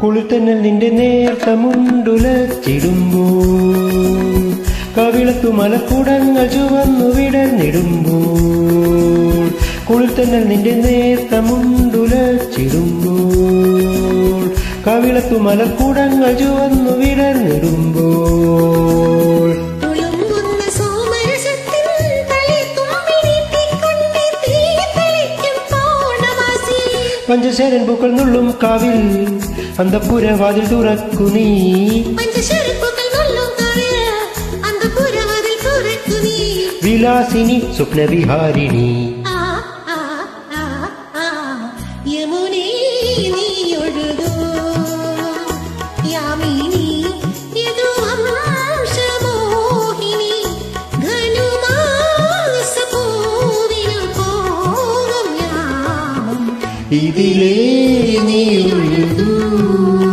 കുളിത്തന്നൽ നിന്റെ നേർത്ത മുണ്ടുലച്ചിടുമ്പോൾ കവിളത്തു മലക്കുടങ്ങൾ ചുവന്നു വിടർന്നിടുമ്പോൾ കുളിത്തന്നൽ നിന്റെ നേർത്ത മുണ്ടുലച്ചിടുമ്പോൾ കവിളത്തു മലക്കുടങ്ങൾ ചുവന്നു വിടർന്നിടുമ്പോൾ തുളുമ്പുന്ന സോമരസത്തിൽ തളിത്തുമ്പിനീട്ടിക്കൊണ്ട് തീ തെളിക്കും പൗർണമാസി. പഞ്ചശരൻ പൂക്കൾ നുള്ളും കാവിൽ അന്തപുരവാതിൽ തുറക്കു നീ പഞ്ചശരപ്പുകൾ നുള്ളും കവിൾ, അന്തഃപുരവാതിൽ തുറക്കു നീ. വിലാസിനി സ്വപ്നവിഹാരിണി ആ, ആ, ആ, ആ, യമുനേ നീ ഒഴുകൂ. യാമിനി യദുവംശമോഹിനി ധനുമാസപൂവിനു പോകും യാമം ഇതിലേ നീ ഒഴുകൂ